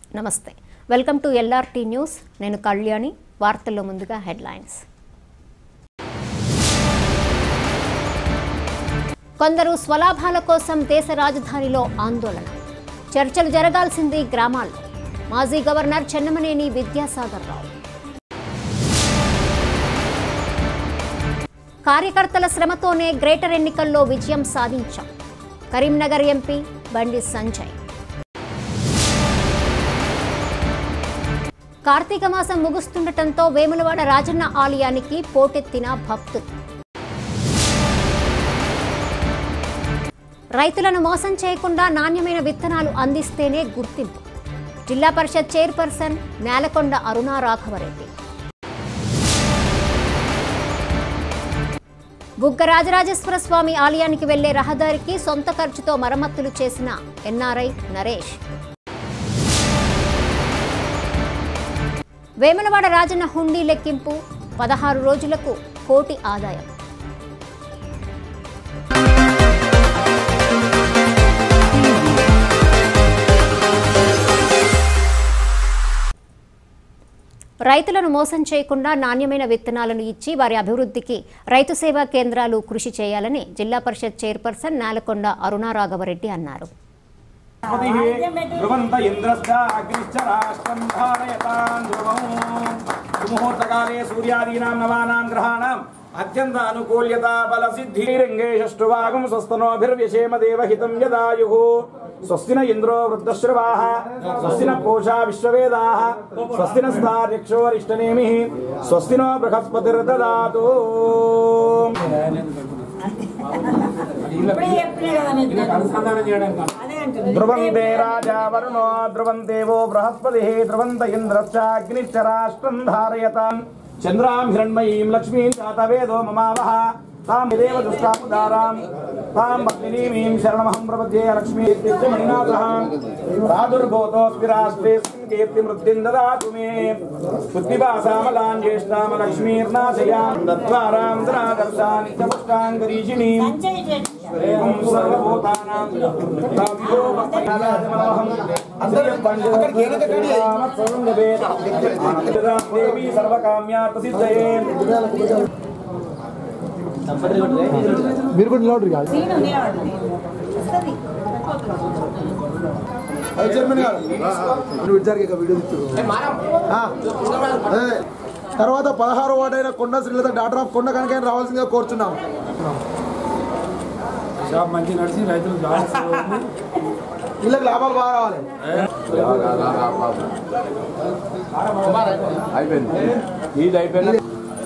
నమస్తే welcome to LRT news నేను కళ్యాణి వార్తల్లో ముందుగా హెడ్లైన్స్ కొందరు స్వలాభాల కోసం దేశ రాజధానిలో ఆందోళన చర్చలు జరగాల్సింది గ్రామాల్లో మాజీ గవర్నర్ చెన్నమనేని విద్యాసాగర్ రావు కార్యకర్తల శ్రమతోనే గ్రేటర్ ఎన్నికల్లో విజయం సాధించాం కరీంనగర్ ఎంపీ బండి సంజయ్ కార్తీక మాసం ముగుస్తుండటంతో వేములవాడ రాజన్న ఆలయానికి పోటెత్తిన భక్తులు రైతులను మోసం చేయకుండా నాణ్యమైన విత్తనాలు అందిస్తేనే గుర్తింపు జిల్లా పరిషత్ చైర్పర్సన్ నేలకొండ అరుణా రాఘవరెడ్డి బుగ్గ రాజరాజేశ్వర స్వామి ఆలయానికి వెళ్లే రహదారికి సొంత ఖర్చుతో మరమ్మతులు చేసిన ఎన్ఆర్ఐ నరేష్ వేములవాడ రాజన్న హుండీ లెక్కింపు పదహారు రోజులకు కోటి ఆదాయం రైతులను మోసం చేయకుండా నాణ్యమైన విత్తనాలను ఇచ్చి వారి అభివృద్ధికి రైతు సేవా కేంద్రాలు కృషి చేయాలని జిల్లా పరిషత్ చైర్పర్సన్ నేలకొండ అరుణారాఘవరెడ్డి అన్నారు ధ్రువంత ఇంద్రశ్చ అగ్నిశ్చ రాష్ట్రం ధారయతాం ధ్రువం సుముహూర్తకాలే సూర్యాదీనాం నవానాం గ్రహాణం అత్యంత అనుకూల్యత బల సిద్ధిరంగే షష్ఠువాగం స్వస్తనోభిర్వ్యశేమ దేవహితం యదాయు స్వస్తిన ఇంద్రో వృద్ధశ్రవాః స్వస్తిన పూషా విశ్వవేదాః స్వస్తిన స్థార్యక్షోరిష్టనేమి స్వస్తినో బృహస్పతిర్దదాతు ఇప్పుడే చెప్పినా కదా మీకు అదే అంటుంది ధ్రువంతే రాజా వరుణో ధ్రువం దేవో బృహస్పతి ధ్రువంత ఇంద్రశ్చాగ్నిశ్చ రాష్ట్రం ధారయతాం చంద్రాం హిరణ్మయీం లక్ష్మీం చాతవేదో మమావహ తాం దేవ దుష్టాముదారాం తాం భక్తినీమీం శరణమహం ప్రపద్యే లక్ష్మీ మణినాథః ప్రాదుర్భూతోऽస్మి రాష్ట్రేऽస్మిన్ కీర్తిమృద్ధిం దదాతు మే బుద్ధిభాసామలాం జ్యేష్ఠామ లక్ష్మీర్నాశయాం దత్వారాం ధనాదర్శాని చ పుష్టాంగరీషిణీం సంచయ్ చేసి ఏం సర్వభూతానాం తావ్యో భక్తజనాజమహం అక్కడికి దేవి సర్వకామ్యార్థ సిద్ధయే మీరు కూడా నిలబడరు కాదు సీను నిలబడింది వస్తుంది వైస్ చైర్మన్ గారు నువ్వు విచారికి ఇక వీడియో ఇస్తారు అదే తర్వాత పదహారు వార్డు అయిన కొండ శ్రీలత డాక్టర్ ఆఫ్ కొండ కనుక రావాల్సిందిగా కోరుచున్నాం షాప్ మంచి నడిచి రైతులు బాగా వీళ్ళకి లాభాలు బాగా రావాలి అయిపోయింది ఇది అయిపోయింది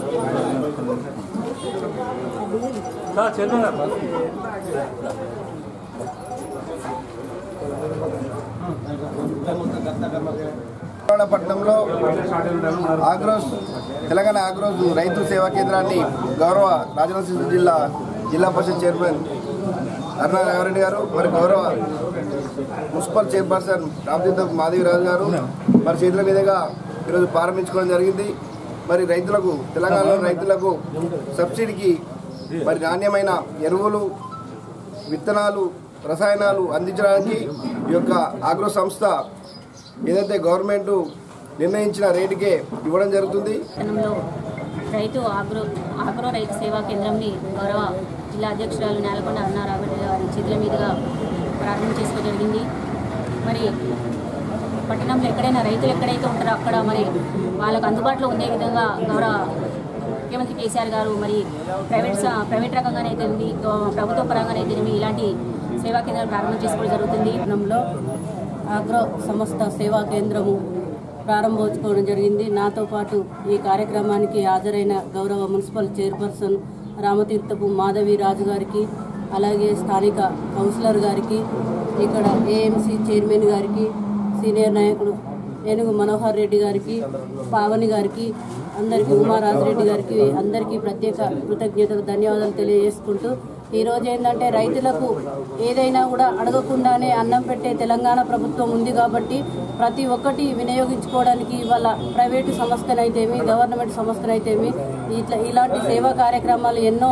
పట్టణంలో ఆగ్రోస్ తెలంగాణ ఆగ్రోస్ రైతు సేవా కేంద్రాన్ని గౌరవ రాజనరసింహ జిల్లా జిల్లా పరిషత్ చైర్మన్ అరుణా రాఘవరెడ్డి గారు మరి గౌరవ మున్సిపల్ చైర్పర్సన్ రామతీర్థ మాధవిరాజు గారు మరి చేతుల మీదుగా ఈరోజు ప్రారంభించుకోవడం జరిగింది మరి రైతులకు తెలంగాణలో రైతులకు సబ్సిడీకి మరి నాణ్యమైన ఎరువులు విత్తనాలు రసాయనాలు అందించడానికి ఈ యొక్క ఆగ్రో సంస్థ ఏదైతే గవర్నమెంట్ నిర్ణయించిన రేటుకే ఇవ్వడం జరుగుతుంది పట్టణంలో రైతు ఆగ్రో ఆగ్రో రైతు సేవా కేంద్రంని గౌరవ జిల్లా అధ్యక్షురాలు నేలకొండ అన్నారాబెడ్డి గారి చేతుల మీదుగా ప్రారంభం చేసుకో జరిగింది మరి పట్టణంలో ఎక్కడైనా రైతులు ఎక్కడైతే ఉంటారో అక్కడ మరి వాళ్ళకు అందుబాటులో ఉండే విధంగా గౌరవ ముఖ్యమంత్రి కేసీఆర్ గారు మరి ప్రైవేట్ స- ప్రైవేట్ రంగంగానైతే ఉంది ప్రభుత్వ పరంగానైతే ఇలాంటి సేవా కేంద్రాలు ప్రారంభం చేసుకోవడం జరుగుతుంది పట్టణంలో ఆగ్రో సంస్థ సేవా కేంద్రము ప్రారంభోత్సవం జరిగింది నాతో పాటు ఈ కార్యక్రమానికి హాజరైన గౌరవ మున్సిపల్ చైర్పర్సన్ రామతీర్థపు మాధవి రాజు గారికి అలాగే స్థానిక కౌన్సిలర్ గారికి ఇక్కడ ఏఎంసీ చైర్మన్ గారికి సీనియర్ నాయకుడు ఏనుగు మనోహర్ రెడ్డి గారికి పావని గారికి అందరికీ ఉమారాజరెడ్డి గారికి అందరికీ ప్రత్యేక కృతజ్ఞతలు ధన్యవాదాలు తెలియజేసుకుంటూ ఈ రోజు ఏంటంటే రైతులకు ఏదైనా కూడా అడగకుండానే అన్నం పెట్టే తెలంగాణ ప్రభుత్వం ఉంది కాబట్టి ప్రతి ఒక్కటి వినియోగించుకోవడానికి ఇవాళ ప్రైవేటు సంస్థలైతేమి గవర్నమెంట్ సంస్థలైతేమి ఇట్లా ఇలాంటి సేవా కార్యక్రమాలు ఎన్నో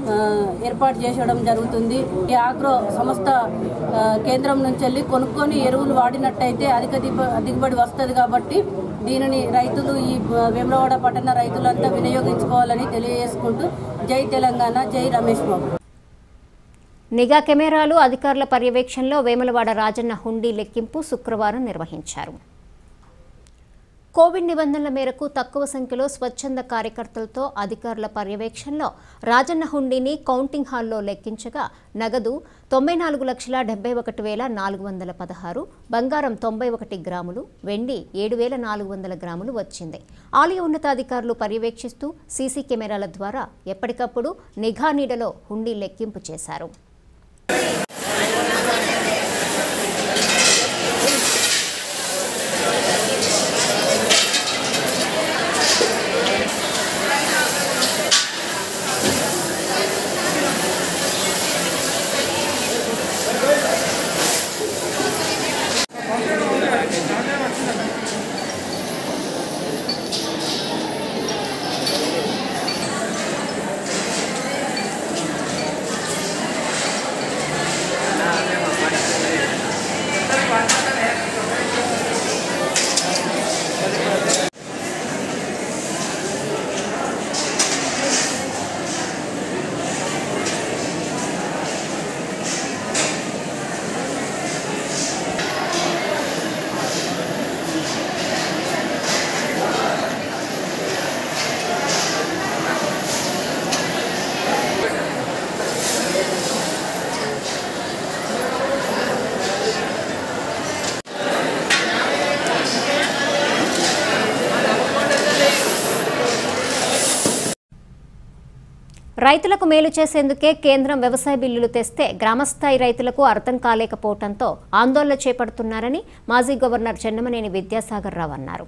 ఆ, ఏర్పాటు చేయడం జరుగుతుంది ఈ ఆగ్రో సంస్థ ఆ, కేంద్రం నుంచి వెళ్ళి కొనుక్కొని ఎరువులు వాడినట్టయితే అధిక దిగ- దిగుబడి వస్తుంది కాబట్టి దీనిని రైతులు ఈ వేములవాడ పట్టణ రైతులంతా వినియోగించుకోవాలని తెలియజేసుకుంటూ జై తెలంగాణ జై రమేష్ బాబు నిఘా కెమెరాలు అధికారుల పర్యవేక్షణలో వేములవాడ రాజన్న హుండీ లెక్కింపు శుక్రవారం నిర్వహించారు కోవిడ్ నిబంధనల మేరకు తక్కువ సంఖ్యలో స్వచ్ఛంద కార్యకర్తలతో అధికారుల పర్యవేక్షణలో రాజన్న హుండీని కౌంటింగ్ హాల్లో లెక్కించగా నగదు తొంభై నాలుగు లక్షల డెబ్బై ఒకటి వేల నాలుగు వందల పదహారు బంగారం తొంభై ఒకటి గ్రాములు వెండి ఏడు వేల నాలుగు వందల గ్రాములు వచ్చింది ఆలయ ఉన్నతాధికారులు పర్యవేక్షిస్తూ సీసీ కెమెరాల ద్వారా ఎప్పటికప్పుడు నిఘా నీడలో హుండీ లెక్కింపు చేశారు రైతులకు మేలు చేసేందుకే కేంద్రం వ్యవసాయ బిల్లులు తెస్తే గ్రామస్థాయి రైతులకు అర్థం కాలేకపోవడంతో ఆందోళన చేపడుతున్నారని మాజీ గవర్నర్ చెన్నమనేని విద్యాసాగర్ రావు అన్నారు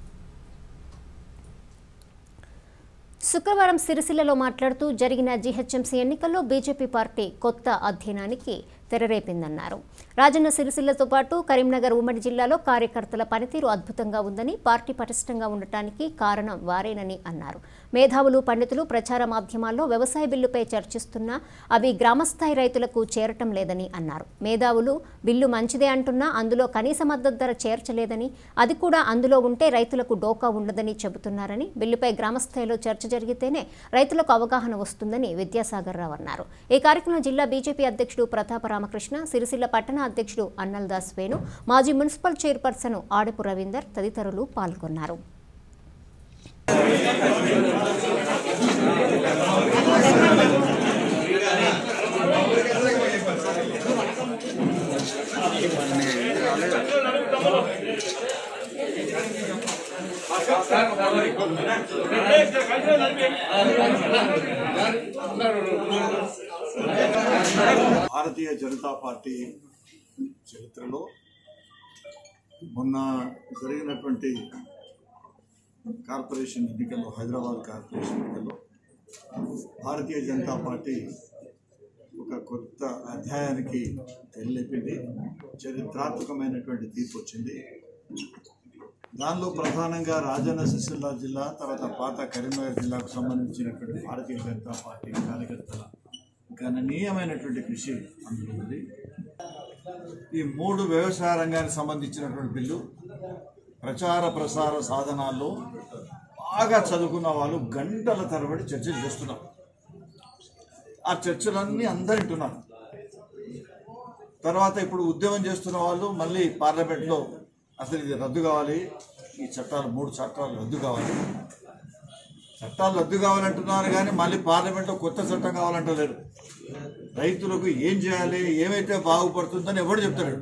శుక్రవారం సిరిసిల్లలో మాట్లాడుతూ జరిగిన జీహెచ్ఎంసీ ఎన్నికల్లో బీజేపీ పార్టీ కొత్త అధ్యయనానికి తెరరేపిందన్నారు రాజన్న సిరిసిల్లతో పాటు కరీంనగర్ ఉమ్మడి జిల్లాలో కార్యకర్తల పనితీరు అద్భుతంగా ఉందని పార్టీ పటిష్టంగా ఉండటానికి కారణం వారేనని అన్నారు మేధావులు పండితులు ప్రచార మాధ్యమాల్లో వ్యవసాయ బిల్లుపై చర్చిస్తున్నా అవి గ్రామస్థాయి రైతులకు చేరటం లేదని అన్నారు మేధావులు బిల్లు మంచిదే అంటున్నా అందులో కనీస మద్దతు ధర చేర్చలేదని అది కూడా అందులో ఉంటే రైతులకు డోకా ఉండదని చెబుతున్నారని బిల్లుపై గ్రామస్థాయిలో చర్చ జరిగితేనే రైతులకు అవగాహన వస్తుందని విద్యాసాగర్ రావు అన్నారు ఈ కార్యక్రమంలో జిల్లా బీజేపీ అధ్యక్షుడు ప్రతాప రామకృష్ణ సిరిసిల్ల పట్టణ అధ్యక్షుడు అన్నల్దాస్ వేణు మాజీ మున్సిపల్ చైర్పర్సన్ ఆడపు రవీందర్ తదితరులు పాల్గొన్నారు భారతీయ జనతా పార్టీ చరిత్రలో మొన్న జరిగినటువంటి కార్పొరేషన్ ఎన్నికల్లో హైదరాబాద్ కార్పొరేషన్ ఎన్నికల్లో భారతీయ జనతా పార్టీ ఒక కొత్త అధ్యాయానికి తెరలేపింది చరిత్రాత్మకమైనటువంటి తీర్పు వచ్చింది దానిలో ప్రధానంగా రాజన్న సిరిసిల్ల జిల్లా తర్వాత పాత కరీంనగర్ జిల్లాకు సంబంధించినటువంటి భారతీయ జనతా పార్టీ కార్యకర్తల గణనీయమైనటువంటి కృషి అందులో ఉంది ఈ మూడు వ్యవసాయ రంగానికి సంబంధించినటువంటి బిల్లు ప్రచార ప్రసార సాధనాల్లో బాగా చదువుకున్న వాళ్ళు గంటల తరబడి చర్చలు చేస్తున్నారు ఆ చర్చలన్నీ అందరు వింటున్నారు తర్వాత ఇప్పుడు ఉద్యమం చేస్తున్న వాళ్ళు మళ్ళీ పార్లమెంట్లో అసలు ఇది రద్దు కావాలి ఈ చట్టాలు మూడు చట్టాలు రద్దు కావాలి చట్టాలు రద్దు కావాలంటున్నారు కానీ మళ్ళీ పార్లమెంట్లో కొత్త చట్టం కావాలంటలేరు రైతులకు ఏం చేయాలి ఏమైతే బాగుపడుతుందని ఎవడు చెప్తాడు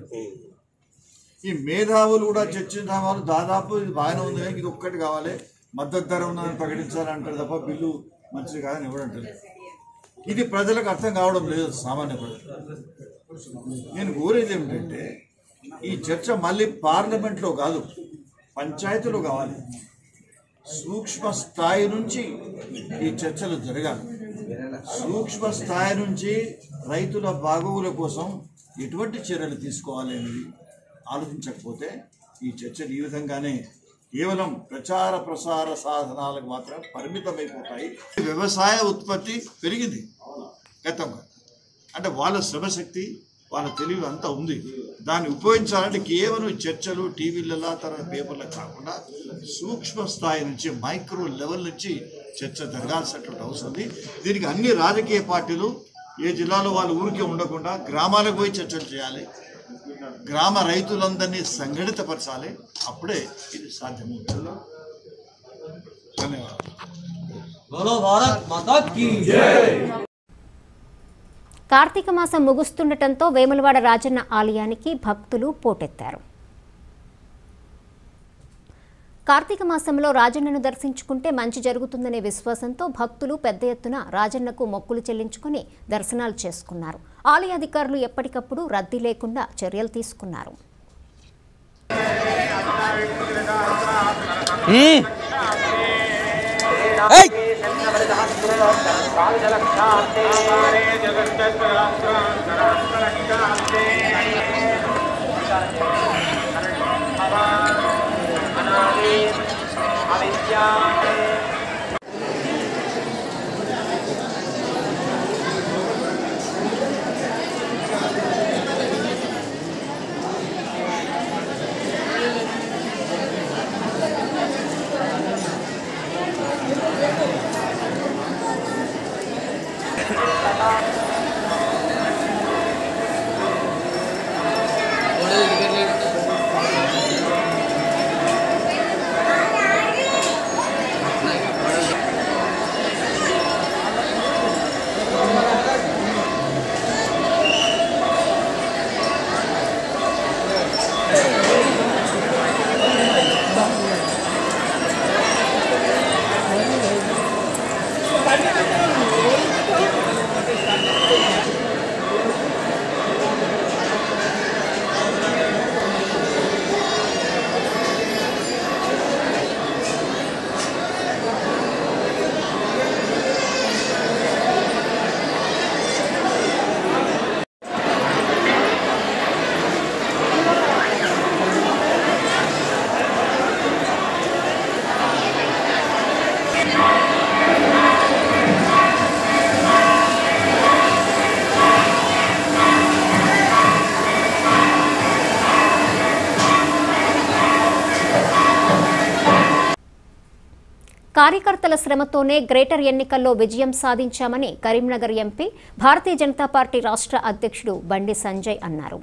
ఈ మేధావులు కూడా చర్చించిన వాళ్ళు దాదాపు ఇది బాగానే ఉంది కానీ ఇది ఒక్కటి కావాలి మద్దతు ధర ఉందని ప్రకటించాలంటారు తప్ప బిల్లు మంచిది కాదని ఎవడంటారు ఇది ప్రజలకు అర్థం కావడం లేదు సామాన్య ప్రజలు నేను కోరేది ఏమిటంటే ఈ చర్చ మళ్ళీ పార్లమెంట్లో కాదు పంచాయతీలో కావాలి సూక్ష్మ స్థాయి నుంచి ఈ చర్చలు జరగాలి సూక్ష్మ స్థాయి నుంచి రైతుల బాగోగుల కోసం ఎటువంటి చర్యలు తీసుకోవాలి అనేది ఆలోచించకపోతే ఈ చర్చలు ఈ విధంగానే కేవలం ప్రచార ప్రసార సాధనాలకు మాత్రం పరిమితమైపోతాయి వ్యవసాయ ఉత్పత్తి పెరిగింది గతంగా అంటే వాళ్ళ శ్రమశక్తి వాళ్ళ తెలివి అంతా ఉంది దాన్ని ఉపయోగించాలంటే కేవలం చర్చలు టీవీలలో తర్వాత పేపర్లో కాకుండా సూక్ష్మ స్థాయి నుంచి మైక్రో లెవెల్ నుంచి చర్చ జరగాల్సినటువంటి అవసరం ఉంది దీనికి అన్ని రాజకీయ పార్టీలు ఏ జిల్లాలో వాళ్ళు ఊరికే ఉండకుండా గ్రామాలకు పోయి చర్చలు చేయాలి గ్రామ రైతులందరినీ సంఘటితపరచాలి అప్పుడే ఇది సాధ్యమవుతుంది ధన్యవాదాలు కార్తీక మాసం ముగుస్తుండటంతో వేములవాడ రాజన్న ఆలయానికి భక్తులు పోటెత్తారు కార్తీక మాసంలో రాజన్నను దర్శించుకుంటే మంచి జరుగుతుందనే విశ్వాసంతో భక్తులు పెద్ద ఎత్తున రాజన్నకు మొక్కులు చెల్లించుకుని దర్శనాలు చేసుకున్నారు ఆలయ అధికారులు ఎప్పటికప్పుడు రద్దీ లేకుండా చర్యలు తీసుకున్నారు కార్యకర్తల శ్రమతోనే గ్రేటర్ ఎన్నికల్లో విజయం సాధించామని కరీంనగర్ ఎంపీ భారతీయ జనతా పార్టీ రాష్ట్ర అధ్యక్షుడు బండి సంజయ్ అన్నారు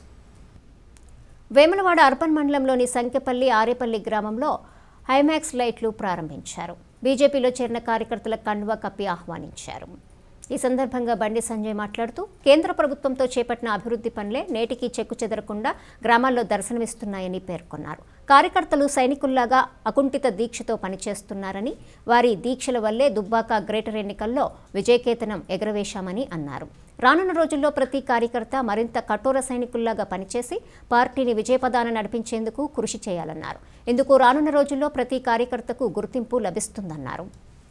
వేములవాడ అర్బన్ మండలంలోని సంకెపల్లి ఆరేపల్లి గ్రామంలో హైమాక్స్ లైట్లు ప్రారంభించారు బీజేపీలో చేరిన కార్యకర్తల కండువా కప్పి ఆహ్వానించారు ఈ సందర్భంగా బండి సంజయ్ మాట్లాడుతూ కేంద్ర ప్రభుత్వంతో చేపట్టిన అభివృద్ధి పనులే నేటికి చెక్కు చెదరకుండా గ్రామాల్లో దర్శనమిస్తున్నాయని పేర్కొన్నారు కార్యకర్తలు సైనికుల్లాగా అకుంఠిత దీక్షతో పనిచేస్తున్నారని వారి దీక్షల వల్లే దుబ్బాక గ్రేటర్ ఎన్నికల్లో విజయకేతనం ఎగరవేశామని అన్నారు రానున్న రోజుల్లో ప్రతి కార్యకర్త మరింత కఠోర సైనికుల్లాగా పనిచేసి పార్టీని విజయపదాన నడిపించేందుకు కృషి చేయాలన్నారు ఇందుకు రానున్న రోజుల్లో ప్రతి కార్యకర్తకు గుర్తింపు లభిస్తుందన్నారు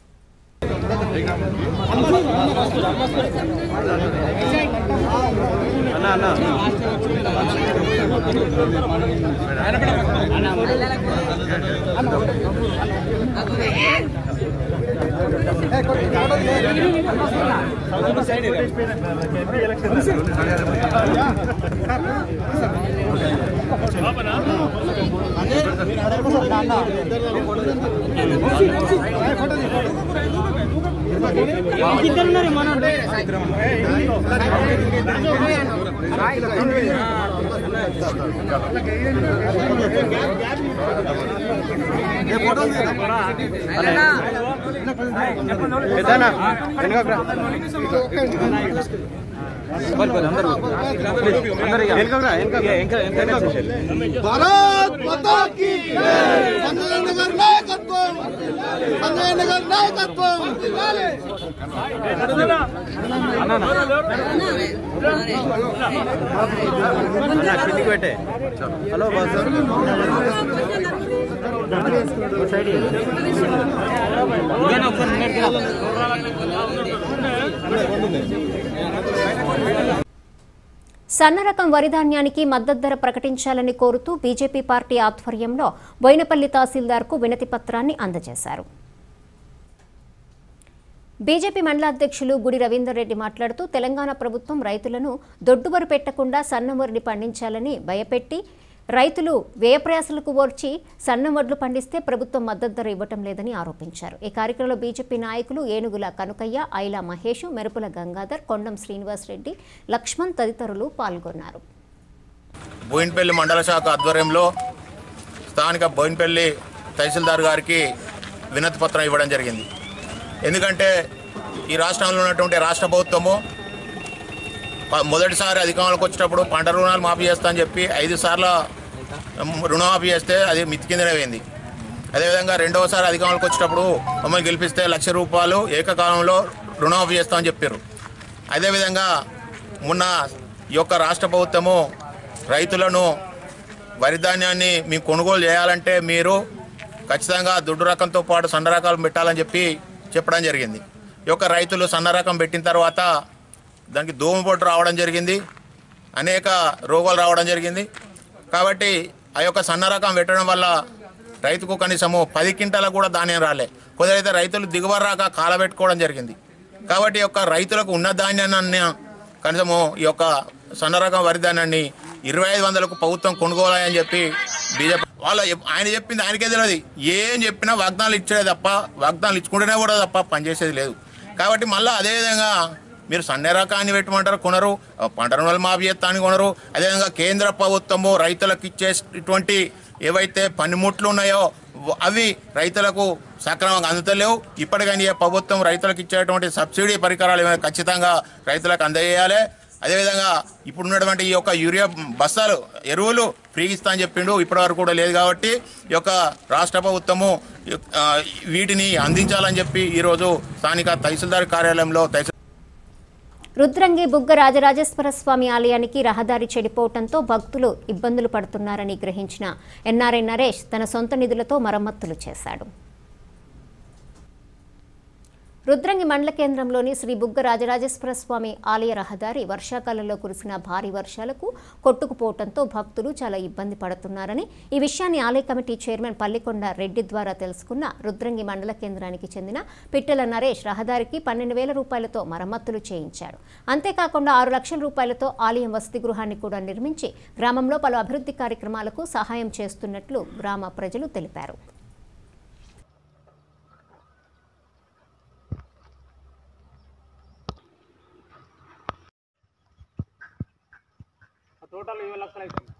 భారత్ మాతా కీ సంజయ్ నగర్ నాయకత్వం సంజయ్ నగర్ నాయకత్వం సన్న రకం వరి ధాన్యానికి మద్దతు ధర ప్రకటించాలని కోరుతూ బీజేపీ పార్టీ ఆధ్వర్యంలో బోయినపల్లి తహసీల్దార్కు వినతి పత్రాన్ని అందజేశారు బీజేపీ మండల అధ్యక్షులు గుడి రవీందర్ రెడ్డి మాట్లాడుతూ తెలంగాణ ప్రభుత్వం రైతులను దొడ్డుబరు పెట్టకుండా సన్నవరిని పండించాలని భయపెట్టి రైతులు వ్యయప్రయాసలకు ఓర్చి సన్న వడ్లు పండిస్తే ప్రభుత్వం మద్దతు ధర ఇవ్వటం లేదని ఆరోపించారు ఈ కార్యక్రమంలో బీజేపీ నాయకులు ఏనుగుల కనుకయ్య ఐలా మహేష్ మెరుపుల గంగాధర్ కొండం శ్రీనివాస్ రెడ్డి లక్ష్మణ్ తదితరులు పాల్గొన్నారు బోయిన్పల్లి మండల శాఖ ఆధ్వర్యంలో స్థానిక బోయిన్పల్లి తహసీల్దార్ గారికి వినతి పత్రం ఇవ్వడం జరిగింది ఎందుకంటే ఈ రాష్ట్రంలో ఉన్నటువంటి రాష్ట్ర ప్రభుత్వము ప- మొదటిసారి అధికారంలోకి వచ్చేటప్పుడు పంట రుణాలు మాఫీ చేస్తా అని చెప్పి ఐదు సార్లు రుణమాఫీ చేస్తే అది మితి కిందనే పోయింది అదేవిధంగా రెండవసారి అధికారంలోకి వచ్చేటప్పుడు మమ్మల్ని గెలిపిస్తే లక్ష రూపాయలు ఏకకాలంలో రుణమాఫీ చేస్తామని చెప్పారు అదేవిధంగా మొన్న ఈ యొక్క రాష్ట్ర ప్రభుత్వము రైతులను వరి ధాన్యాన్ని మేము కొనుగోలు చేయాలంటే మీరు ఖచ్చితంగా దుడ్డు రకంతో పాటు సన్న రకాలు పెట్టాలని చెప్పి చెప్పడం జరిగింది ఈ యొక్క రైతులు సన్న రకం పెట్టిన తర్వాత దానికి దోమపోటు రావడం జరిగింది అనేక రోగాలు రావడం జరిగింది కాబట్టి ఆ యొక్క సన్న రకం పెట్టడం వల్ల రైతుకు కనీసము పది క్వింటాలకు కూడా ధాన్యం రాలే కొందరైతే రైతులు దిగుబడి రాక కాలబెట్టుకోవడం జరిగింది కాబట్టి ఈ యొక్క రైతులకు ఉన్న ధాన్యాన్ని కనీసము ఈ యొక్క సన్న రకం వరి ధాన్యాన్ని ఇరవై ఐదు వందలకు ప్రభుత్వం కొనుగోలని చెప్పి బీజేపీ వాళ్ళ ఎప్- ఆయన చెప్పింది ఆయనకే తెలియదు ఏం చెప్పినా వాగ్దానాలు ఇచ్చేది తప్ప వాగ్దానాలు ఇచ్చుకుంటేనే కూడా తప్ప పనిచేసేది లేదు కాబట్టి మళ్ళీ అదేవిధంగా మీరు సన్న రకాన్ని పెట్టమంటారు కొనరు పంట రుణాలు మాఫీ చేస్తానికి కొనరు అదేవిధంగా కేంద్ర ప్రభుత్వము రైతులకు ఇచ్చే ఇటువంటి ఏవైతే పనిముట్లు ఉన్నాయో వ- అవి రైతులకు సక్రమంగా అందుతలేవు ఇప్పటికైనా ఈ ప్రభుత్వం రైతులకు ఇచ్చేటువంటి సబ్సిడీ పరికరాలు ఏమైనా ఖచ్చితంగా రైతులకు అందజేయాలి అదేవిధంగా ఇప్పుడు ఉన్నటువంటి ఈ యొక్క యూరియా బస్తాలు ఎరువులు ఫ్రీ ఇస్తా అని చెప్పిండు ఇప్పటివరకు కూడా లేదు కాబట్టి ఈ యొక్క రాష్ట్ర ప్రభుత్వము ఆ, వీటిని అందించాలని చెప్పి ఈరోజు స్థానిక తహసీల్దార్ కార్యాలయంలో తహసీల్ రుద్రంగి బుగ్గ రాజరాజేశ్వర స్వామి ఆలయానికి రహదారి చెడిపోవడంతో భక్తులు ఇబ్బందులు పడుతున్నారని గ్రహించిన ఎన్ఆర్ఐ నరేష్ తన సొంత నిధులతో మరమ్మతులు చేశాడు రుద్రంగి మండల కేంద్రంలోని శ్రీ బుగ్గ రాజరాజేశ్వర స్వామి ఆలయ రహదారి వర్షాకాలంలో కురిసిన భారీ వర్షాలకు కొట్టుకుపోవడంతో భక్తులు చాలా ఇబ్బంది పడుతున్నారని ఈ విషయాన్ని ఆలయ కమిటీ చైర్మన్ పల్లికొండ రెడ్డి ద్వారా తెలుసుకున్న రుద్రంగి మండల కేంద్రానికి చెందిన పిట్టల నరేష్ రహదారికి పన్నెండు వేల రూపాయలతో మరమ్మతులు చేయించాడు అంతేకాకుండా ఆరు లక్షల రూపాయలతో ఆలయం వసతి గృహాన్ని కూడా నిర్మించి గ్రామంలో పలు అభివృద్ధి కార్యక్రమాలకు సహాయం చేస్తున్నట్లు గ్రామ ప్రజలు తెలిపారు టోటల్ ఏడు లక్షలు అవుతుంది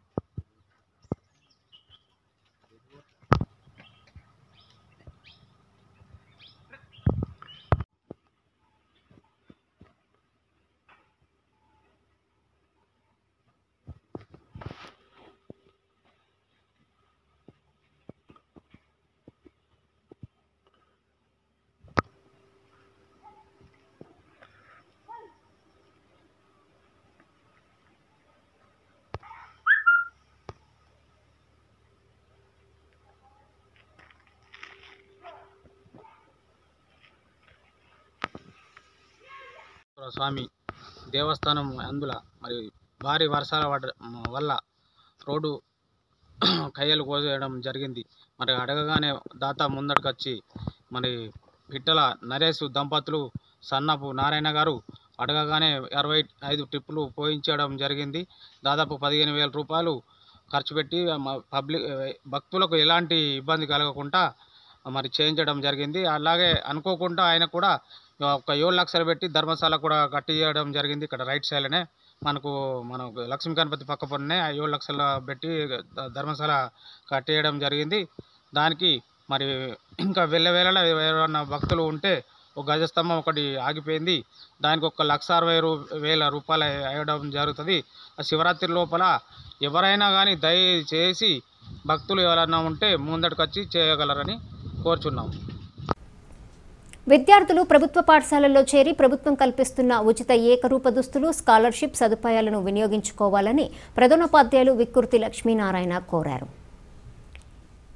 స్వామి దేవస్థానం అందుల మరి భారీ వర్షాల పడ వల్ల రోడ్డు కయ్యలు కోసేయడం జరిగింది మరి అడగగానే దాత ముందటికి వచ్చి మరి పిట్టల నరేష్ దంపతులు సన్నపు నారాయణ గారు అడగగానే అరవై ఐదు ట్రిప్పులు పోయించడం జరిగింది దాదాపు పదిహేను వేల రూపాయలు ఖర్చు పెట్టి మ- పబ్లిక్ భక్తులకు ఎలాంటి ఇబ్బంది కలగకుండా మరి చేయించడం జరిగింది అలాగే అనుకోకుండా ఆయన కూడా ఒక ఏడు లక్షలు పెట్టి ధర్మశాల కూడా కట్టియడం జరిగింది ఇక్కడ రైట్ సైడ్లోనే మనకు మనకు లక్ష్మీ గణపతి పక్క పక్కనే ఆ ఏడు లక్షల పెట్టి ధ- ధర్మశాల కట్టేయడం జరిగింది దానికి మరి ఇంకా వెళ్ళ వేళలో ఎవరైనా భక్తులు ఉంటే ఒక గజస్తంభం ఒకటి ఆగిపోయింది దానికి ఒక లక్ష అరవై రూ వేల రూపాయలు అయ్యడం జరుగుతుంది ఆ శివరాత్రి లోపల ఎవరైనా కానీ దయచేసి భక్తులు ఎవరైనా ఉంటే ముందటికి వచ్చి చేయగలరని కోరుచున్నాం విద్యార్థులు ప్రభుత్వ పాఠశాలల్లో చేరి ప్రభుత్వం కల్పిస్తున్న ఉచిత ఏకరూప దుస్తులు స్కాలర్షిప్ సదుపాయాలను వినియోగించుకోవాలని ప్రధానోపాధ్యాయులు విక్కుర్తి లక్ష్మీనారాయణ కోరారు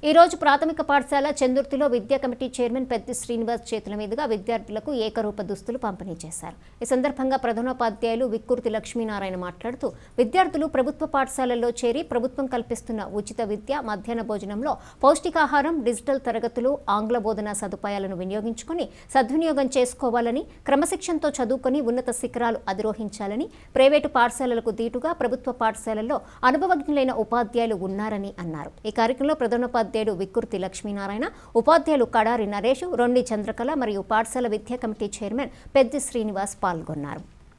ఈ రోజు ప్రాథమిక పాఠశాల చందుర్తిలో విద్యా కమిటీ చైర్మన్ పెద్ది శ్రీనివాస్ చేతుల మీదుగా విద్యార్థులకు ఏకరూప దుస్తులు పంపిణీ చేశారు ఈ సందర్భంగా ప్రధానోపాధ్యాయులు విక్కుర్తి లక్ష్మీనారాయణ మాట్లాడుతూ విద్యార్థులు ప్రభుత్వ పాఠశాలల్లో చేరి ప్రభుత్వం కల్పిస్తున్న ఉచిత విద్య మధ్యాహ్న భోజనంలో పౌష్టికాహారం డిజిటల్ తరగతులు ఆంగ్ల బోధనా సదుపాయాలను వినియోగించుకొని సద్వినియోగం చేసుకోవాలని క్రమశిక్షణతో చదువుకొని ఉన్నత శిఖరాలు అధిరోహించాలని ప్రైవేటు పాఠశాలలకు దీటుగా ప్రభుత్వ పాఠశాలల్లో అనుభవజ్ఞులైన ఉపాధ్యాయులు ఉన్నారని అన్నారు ఈ కార్యక్రమంలో ప్రధానోపాధ్యాయుడు విక్కుర్తి లక్ష్మీనారాయణ ఉపాధ్యాయులు కడారి నరేష్ రొండి చంద్రకళ మరియు పాఠశాల విద్యా కమిటీ చైర్మన్ పెద్ది శ్రీనివాస్ పాల్గొన్నారు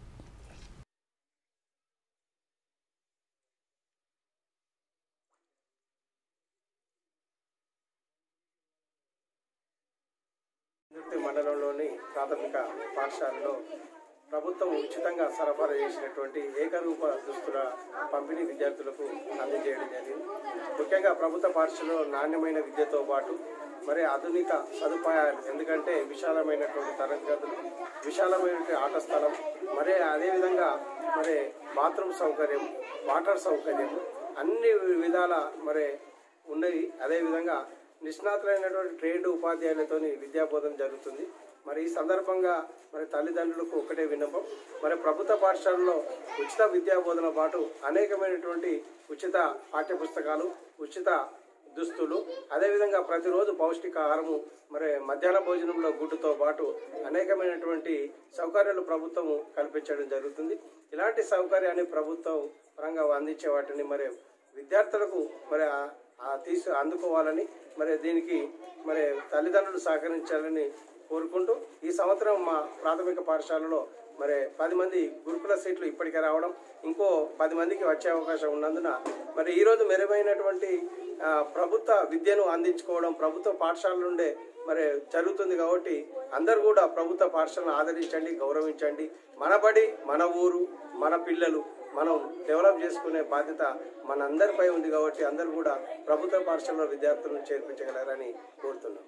నిరుతి మండలంలోని ప్రాథమిక పాఠశాలలో ప్రభుత్వం ఉచితంగా సరఫరా చేసినటువంటి ఏకరూప దుస్తుల పంపిణీ విద్యార్థులకు అందజేయడం జరిగింది ముఖ్యంగా ప్రభుత్వ పాఠశాలలో నాణ్యమైన విద్యతో పాటు మరి ఆధునిక సదుపాయాలు ఎందుకంటే విశాలమైనటువంటి తరగతి గదులు విశాలమైనటువంటి ఆట స్థలం మరి అదేవిధంగా మరి బాత్రూమ్ సౌకర్యం వాటర్ సౌకర్యం అన్ని విధాల మరి ఉన్నవి అదేవిధంగా నిష్ణాతులైనటువంటి ట్రైన్డ్ ఉపాధ్యాయులతోని విద్యాబోధన జరుగుతుంది మరి ఈ సందర్భంగా మరి తల్లిదండ్రులకు ఒకటే విన్నపం మరి ప్రభుత్వ పాఠశాలలో ఉచిత విద్యాబోధన పాటు అనేకమైనటువంటి ఉచిత పాఠ్యపుస్తకాలు ఉచిత దుస్తులు అదేవిధంగా ప్రతిరోజు పౌష్టికాహారము మరి మధ్యాహ్న భోజనంలో గుడ్డుతో పాటు అనేకమైనటువంటి సౌకర్యాలు ప్రభుత్వం కల్పించడం జరుగుతుంది ఇలాంటి సౌకర్యాన్ని ప్రభుత్వం పరంగా అందించే వాటిని మరి విద్యార్థులకు మరి ఆ- ఆ తీసు అందుకోవాలని మరి దీనికి మరి తల్లిదండ్రులు సహకరించాలని కోరుకుంటూ ఈ సంవత్సరం మా ప్రాథమిక పాఠశాలలో మరి పది మంది గురుకుల సీట్లు ఇప్పటికే రావడం ఇంకో పది మందికి వచ్చే అవకాశం ఉన్నందున మరి ఈరోజు మెరుగైనటువంటి ఆ, ప్రభుత్వ విద్యను అందించుకోవడం ప్రభుత్వ పాఠశాల నుండే మరి జరుగుతుంది కాబట్టి అందరూ కూడా ప్రభుత్వ పాఠశాలను ఆదరించండి గౌరవించండి మన బడి మన ఊరు మన పిల్లలు మనం డెవలప్ చేసుకునే బాధ్యత మనందరిపై ఉంది కాబట్టి అందరూ కూడా ప్రభుత్వ పాఠశాలలో విద్యార్థులను చేర్పించగలరని కోరుతున్నాం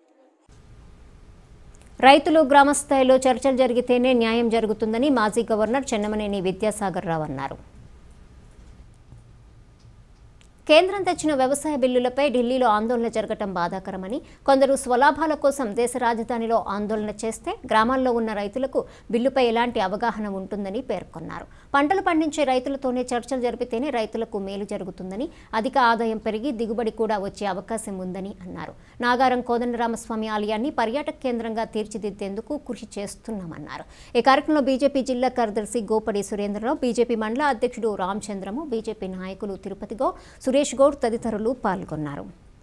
రైతులు గ్రామ స్థాయిలో చర్చలు జరిగితేనే న్యాయం జరుగుతుందని మాజీ గవర్నర్ చెన్నమనేని విద్యాసాగర్ రావు అన్నారు కేంద్రం తెచ్చిన వ్యవసాయ బిల్లులపై ఢిల్లీలో ఆందోళన జరగటం బాధాకరమని కొందరు స్వలాభాల కోసం దేశ రాజధానిలో ఆందోళన చేస్తే గ్రామాల్లో ఉన్న రైతులకు బిల్లుపై ఎలాంటి అవగాహన ఉంటుందని పేర్కొన్నారు పంటలు పండించే రైతులతోనే చర్చలు జరిపితేనే రైతులకు మేలు జరుగుతుందని అధిక ఆదాయం పెరిగి దిగుబడి కూడా వచ్చే అవకాశం ఉందని అన్నారు నాగారం కోదండరామస్వామి ఆలయాన్ని పర్యాటక కేంద్రంగా తీర్చిదిద్దేందుకు కృషి చేస్తున్నామన్నారు ఈ కార్యక్రమంలో బీజేపీ జిల్లా కార్యదర్శి గోపడి సురేంద్రరావు బీజేపీ మండల అధ్యక్షుడు రామచంద్రము బీజేపీ నాయకులు తిరుపతి గౌడ్ సురేష్ గౌడ్ తదితరులు పాల్గొన్నారు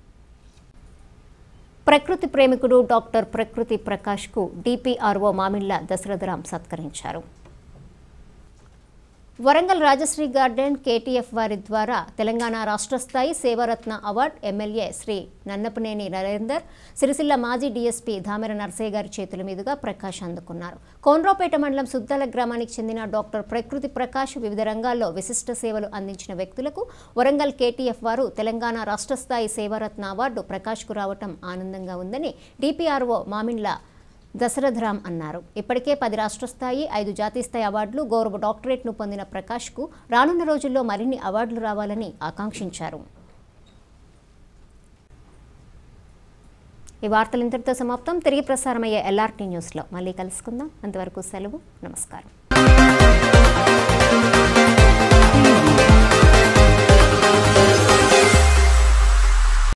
ప్రకృతి ప్రేమికుడు డాక్టర్ ప్రకృతి ప్రకాష్కు డిపిఆర్ఓ మామిళ్ల దశరథరాం సత్కరించారు వరంగల్ రాజశ్రీ గార్డెన్ కేటీఎఫ్ వారి ద్వారా తెలంగాణ రాష్ట్ర స్థాయి సేవారత్న అవార్డు ఎమ్మెల్యే శ్రీ నన్నపనేని నరేందర్ సిరిసిల్ల మాజీ డీఎస్పీ ధామెర నర్సయ్య గారి చేతుల మీదుగా ప్రకాష్ అందుకున్నారు కోన్రాపేట మండలం సుద్దాల గ్రామానికి చెందిన డాక్టర్ ప్రకృతి ప్రకాష్ వివిధ రంగాల్లో విశిష్ట సేవలు అందించిన వ్యక్తులకు వరంగల్ కేటీఎఫ్ వారు తెలంగాణ రాష్ట్ర స్థాయి సేవారత్న అవార్డు ప్రకాష్కు రావటం ఆనందంగా ఉందని డిపిఆర్ఓ మామిండ్ల దశరథరామ్ అన్నారు ఇప్పటికే పది రాష్ట్ర స్థాయి ఐదు జాతీయ స్థాయి అవార్డులు గౌరవ డాక్టరేట్ను పొందిన ప్రకాష్కు రానున్న రోజుల్లో మరిన్ని అవార్డులు రావాలని ఆకాంక్షించారు ఈ వార్తలు ఇంతటితో సమాప్తం తిరిగి ప్రసారమయ్యే ఎల్ఆర్టీ న్యూస్లో మళ్ళీ కలుసుకుందాం అంతవరకు సెలవు నమస్కారం